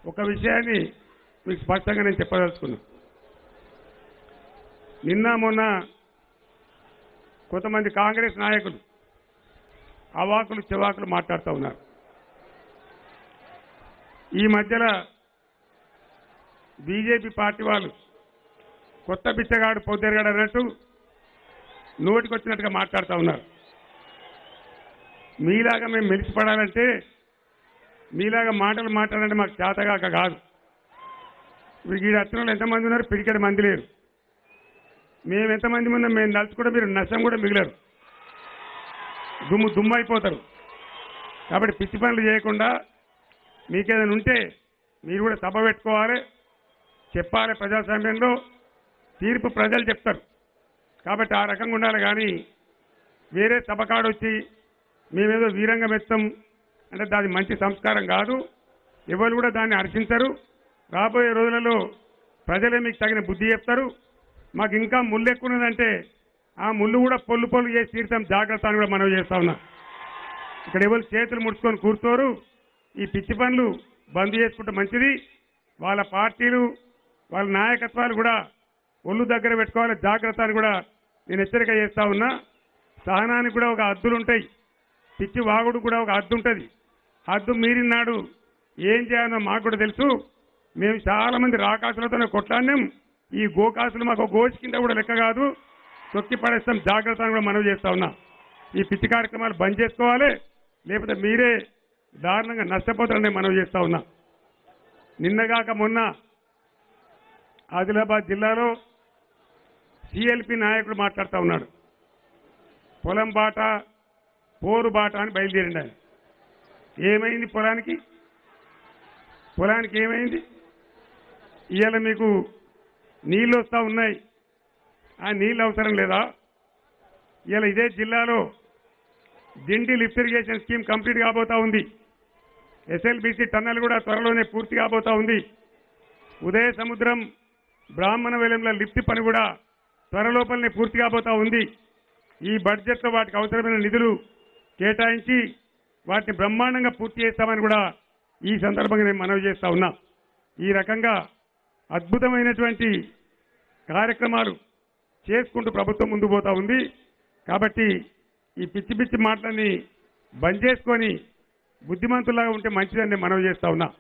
ఒక విషయాన్ని మీకు స్పష్టంగా నేను చెప్పదలుచుకున్నా నిన్న మొన్న కొంతమంది కాంగ్రెస్ నాయకులు అవాకులు చెవాకులు మాట్లాడుతూ ఉన్నారు ఈ మధ్యలో బీజేపీ పార్టీ వాళ్ళు కొత్త బిచ్చగాడు పొద్దురగాడు అన్నట్టు నోటికి వచ్చినట్టుగా మాట్లాడుతూ ఉన్నారు మీలాగా మేము మెలిసిపడాలంటే మీలాగా మాటలు మాట్లాడాలంటే మాకు చేతగాక కాదు ఇప్పుడు ఈ అత్తనంలో ఎంతమంది ఉన్నారు పిడికెడు మంది లేరు మేము ఎంతమంది ఉన్నాం మేము నలుచుకుంటే మీరు నష్టం కూడా మిగిలరు దుమ్ము దుమ్ము అయిపోతారు కాబట్టి పిచ్చి పనులు చేయకుండా మీకేదైనా ఉంటే మీరు కూడా సభ పెట్టుకోవాలి చెప్పాలి ప్రజాస్వామ్యంలో తీర్పు ప్రజలు చెప్తారు కాబట్టి ఆ రకంగా ఉండాలి కానీ వేరే సభ కాడు వచ్చి మేమేదో వీరంగం ఎత్తాం అంటే దాని మంచి సంస్కారం కాదు ఎవరు కూడా దాన్ని హర్షించరు రాబోయే రోజులలో ప్రజలే మీకు తగిన బుద్ధి చెప్తారు మాకు ఇంకా ముళ్ళు ఎక్కువ ఉన్నదంటే ఆ ముళ్ళు కూడా పొల్లు పొల్లు చేసి తీరుతాం జాగ్రత్త అని కూడా మనం చేస్తా ఉన్నా ఇక్కడ ఎవరు చేతులు ముడుచుకొని కూర్చోరు ఈ పిచ్చి పనులు బంద్ చేసుకుంటే మంచిది వాళ్ళ పార్టీలు వాళ్ళ నాయకత్వాలు కూడా ఒళ్ళు దగ్గర పెట్టుకోవాలి జాగ్రత్త అని కూడా నేను హెచ్చరిక చేస్తా ఉన్నా సహనానికి కూడా ఒక హద్దులు ఉంటాయి పిచ్చి వాగుడు కూడా ఒక హద్దు ఉంటుంది హద్దు మీరినాడు ఏం చేయాలో మాకు కూడా తెలుసు మేము చాలా మంది రాకాసులతోనే కొట్లాడినాం ఈ గోకాసులు మాకు ఒక గోచి కింద కూడా లెక్క కాదు తొక్కి పడేస్తాం జాగ్రత్త అని కూడా మనవి చేస్తా ఉన్నా ఈ పిచ్చి కార్యక్రమాలు బంద్ చేసుకోవాలి లేకపోతే మీరే దారుణంగా నష్టపోతారని మనవి చేస్తా ఉన్నా నిన్నగాక మొన్న ఆదిలాబాద్ జిల్లాలో సిఎల్పి నాయకుడు మాట్లాడుతూ ఉన్నాడు పొలం బాట పోరు బాట అని బయలుదేరిండు ఆయన ఏమైంది పొలానికి పొలానికి ఏమైంది ఇవాళ మీకు నీళ్ళు వస్తూ ఉన్నాయి ఆ నీళ్ళు అవసరం లేదా ఇవాళ ఇదే జిల్లాలో Dindi lift irrigation scheme complete కాబోతా ఉంది ఎస్ఎల్బిసి టన్నల్ కూడా త్వరలోనే పూర్తి కాబోతా ఉంది ఉదయ సముద్రం బ్రాహ్మణ వెలంల లిఫ్ట్ పని కూడా త్వరలోపలనే పూర్తి కాబోతా ఉంది ఈ బడ్జెట్లో వాటికి అవసరమైన నిధులు కేటాయించి వాటిని బ్రహ్మాండంగా పూర్తి చేస్తామని కూడా ఈ సందర్భంగా నేను మనవి చేస్తా ఉన్నా ఈ రకంగా అద్భుతమైనటువంటి కార్యక్రమాలు చేసుకుంటూ ప్రభుత్వం ముందు పోతా ఉంది కాబట్టి ఈ పిచ్చి పిచ్చి మాటలని బంద్ చేసుకొని బుద్ధిమంతులాగా ఉంటే మంచిదని నేను మనవి చేస్తా ఉన్నా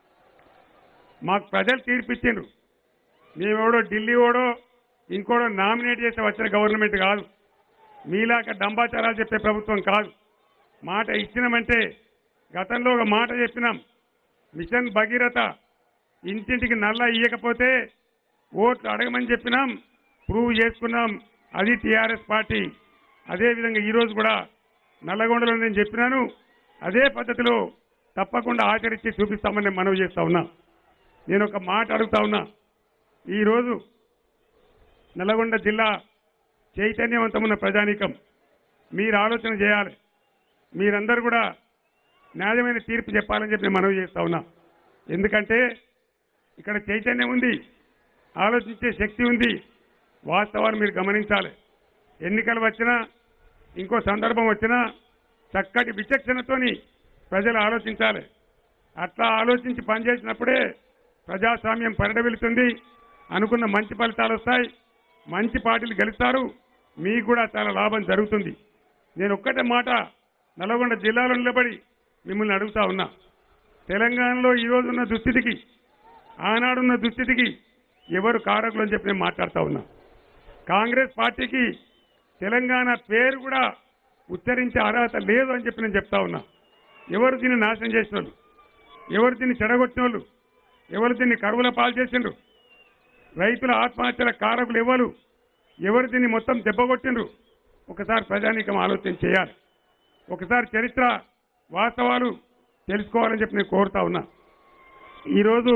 మాకు ప్రజలు తీర్పిచ్చిండ్రు మేమెవడో ఢిల్లీ ఓడో ఇంకోడో నామినేట్ చేస్తే వచ్చిన గవర్నమెంట్ కాదు మీలాక డంబాచారాలు చెప్పే ప్రభుత్వం కాదు మాట ఇచ్చినామంటే గతంలో ఒక మాట చెప్పినాం మిషన్ భగీరథ ఇంటింటికి నల్ల ఇయ్యకపోతే ఓట్లు అడగమని చెప్పినాం ప్రూవ్ చేసుకున్నాం అది టీఆర్ఎస్ పార్టీ అదేవిధంగా ఈరోజు కూడా నల్లగొండలో నేను చెప్పినాను అదే పద్ధతిలో తప్పకుండా ఆచరించి చూపిస్తామని నేను మనవి చేస్తా ఉన్నా నేను ఒక మాట అడుగుతా ఉన్నా ఈరోజు నల్లగొండ జిల్లా చైతన్యవంతమున్న ప్రజానీకం మీరు ఆలోచన చేయాలి మీరందరూ కూడా న్యాయమైన తీర్పు చెప్పాలని చెప్పి నేను మనవి చేస్తా ఉన్నా ఎందుకంటే ఇక్కడ చైతన్యం ఉంది ఆలోచించే శక్తి ఉంది వాస్తవాలు మీరు గమనించాలి ఎన్నికలు వచ్చినా ఇంకో సందర్భం వచ్చినా చక్కటి విచక్షణతోని ప్రజలు ఆలోచించాలి అట్లా ఆలోచించి పనిచేసినప్పుడే ప్రజాస్వామ్యం పరిడవిలుతుంది అనుకున్న మంచి ఫలితాలు వస్తాయి మంచి పార్టీలు గెలుస్తారు మీకు కూడా చాలా లాభం జరుగుతుంది నేను ఒక్కటే మాట నల్గొండ జిల్లాలో నిలబడి మిమ్మల్ని అడుగుతా ఉన్నా తెలంగాణలో ఈ రోజు ఉన్న దుస్థితికి ఆనాడున్న దుస్థితికి ఎవరు కారకులు అని చెప్పి నేను మాట్లాడుతా ఉన్నా కాంగ్రెస్ పార్టీకి తెలంగాణ పేరు కూడా ఉచ్చరించే అర్హత లేదు అని చెప్పి నేను చెప్తా ఉన్నా ఎవరు దీన్ని నాశనం చేసిన వాళ్ళు ఎవరు దీన్ని చెడగొట్టిన వాళ్ళు ఎవరు దీన్ని కరువుల పాలు చేసిండ్రు రైతుల ఆత్మహత్యల కారకులు ఎవరు ఎవరు దీన్ని మొత్తం దెబ్బకొట్టిండ్రు ఒకసారి ప్రజానీకం ఆలోచన చేయాలి ఒకసారి చరిత్ర వాస్తవాలు తెలుసుకోవాలని చెప్పి నేను కోరుతా ఉన్నా ఈరోజు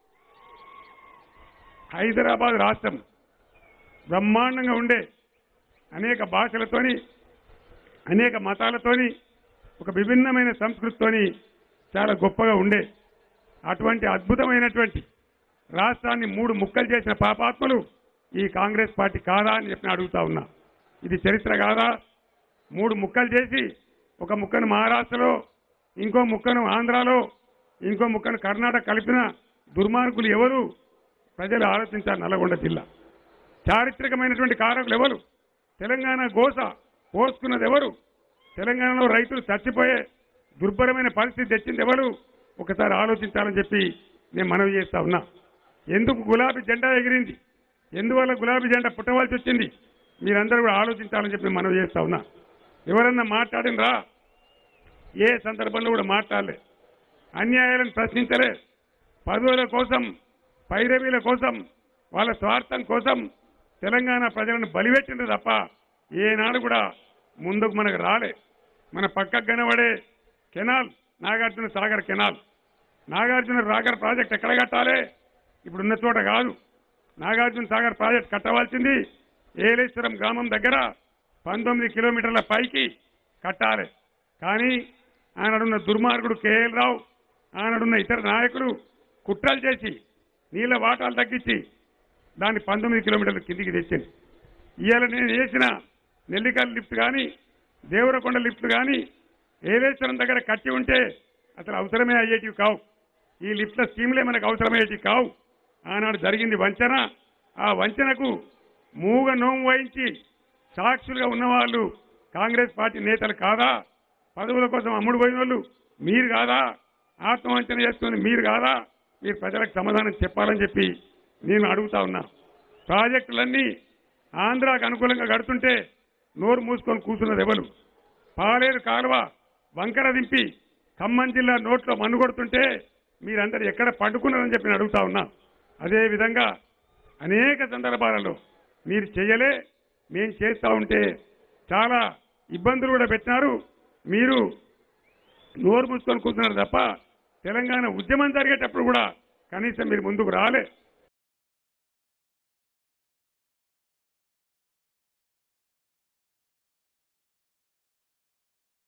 హైదరాబాద్ రాష్ట్రం బ్రహ్మాండంగా ఉండే అనేక భాషలతోని అనేక మతాలతోని ఒక విభిన్నమైన సంస్కృతితోని చాలా గొప్పగా ఉండే అటువంటి అద్భుతమైనటువంటి రాష్ట్రాన్ని మూడు ముక్కలు చేసిన పాపాత్ములు ఈ కాంగ్రెస్ పార్టీ కాదా అని చెప్పి నేను అడుగుతా ఉన్నా ఇది చరిత్ర కాదా మూడు ముక్కలు చేసి ఒక ముక్కను మహారాష్ట్రలో ఇంకో ముక్కను ఆంధ్రాలో ఇంకో ముక్కను కర్ణాటక కలిపిన దుర్మార్గులు ఎవరు ప్రజలు ఆలోచించారు నల్లగొండ జిల్లా చారిత్రకమైనటువంటి కారకులు ఎవరు తెలంగాణ గోస పోసుకున్నది ఎవరు తెలంగాణలో రైతులు చచ్చిపోయే దుర్భరమైన పరిస్థితి తెచ్చింది ఎవరు ఒకసారి ఆలోచించాలని చెప్పి నేను మనవి చేస్తా ఉన్నా ఎందుకు గులాబీ జెండా ఎగిరింది ఎందువల్ల గులాబీ జెండా పుట్టవలసి వచ్చింది మీరందరూ కూడా ఆలోచించాలని చెప్పి మనవి చేస్తా ఉన్నా ఎవరన్నా మాట్లాడినరా ఏ సందర్భంలో కూడా మాట్లాడలే అన్యాయాలను ప్రశ్నించలే పదవుల కోసం పైరవీల కోసం వాళ్ళ స్వార్థం కోసం తెలంగాణ ప్రజలను బలిపెట్టింది తప్ప ఏనాడు కూడా ముందుకు మనకు రాలే మన పక్కకు కనబడే canal Nagarjuna Sagar canal Nagarjuna Sagar project ఎక్కడ కట్టాలి ఇప్పుడున్న చోట కాదు నాగార్జున సాగర్ ప్రాజెక్ట్ కట్టవలసింది ఏలేశ్వరం గ్రామం దగ్గర పంతొమ్మిది కిలోమీటర్ల పైకి కట్టాలి కానీ ఆనాడున్న దుర్మార్గుడు కేఎల్ రావు ఆనాడున్న ఇతర నాయకులు కుట్రలు చేసి నీళ్ళ వాటాలు తగ్గించి దాన్ని పంతొమ్మిది కిలోమీటర్ల కిందికి తెచ్చింది ఇవాళ నేను వేసిన నెల్లికల్ లిఫ్ట్ కానీ దేవరకొండ లిఫ్ట్ కానీ ఏలేశ్వరం దగ్గర కట్టి ఉంటే అసలు అవసరమే అయ్యేటివి కావు ఈ లిఫ్ట్ల స్కీమ్లే మనకు అవసరమయ్యేటివి కావు ఆనాడు జరిగింది వంచన ఆ వంచనకు మూగ నోము వహించి సాక్షులుగా ఉన్నవాళ్ళు కాంగ్రెస్ పార్టీ నేతలు కాదా పదవుల కోసం అమ్ముడు పోయిన వాళ్ళు మీరు కాదా ఆత్మవంచన చేసుకుని మీరు కాదా మీరు ప్రజలకు సమాధానం చెప్పాలని చెప్పి నేను అడుగుతా ఉన్నా ప్రాజెక్టులన్నీ ఆంధ్రాకు అనుకూలంగా కడుతుంటే నోరు మూసుకొని కూర్చున్నది ఎవరు పాలేరు కాలువ వంకర దింపి ఖమ్మం జిల్లా నోట్లో మన్ను కొడుతుంటే మీరందరూ ఎక్కడ పండుకున్నారని చెప్పి నేను అడుగుతా ఉన్నా అదే విధంగా అనేక సందర్భాలలో మీరు చేయలే మేము చేస్తా ఉంటే చాలా ఇబ్బందులు కూడా పెట్టినారు మీరు నోరు మూసుకొని కూర్చున్నారు తప్ప తెలంగాణ ఉద్యమం జరిగేటప్పుడు కూడా కనీసం మీరు ముందుకు రాలే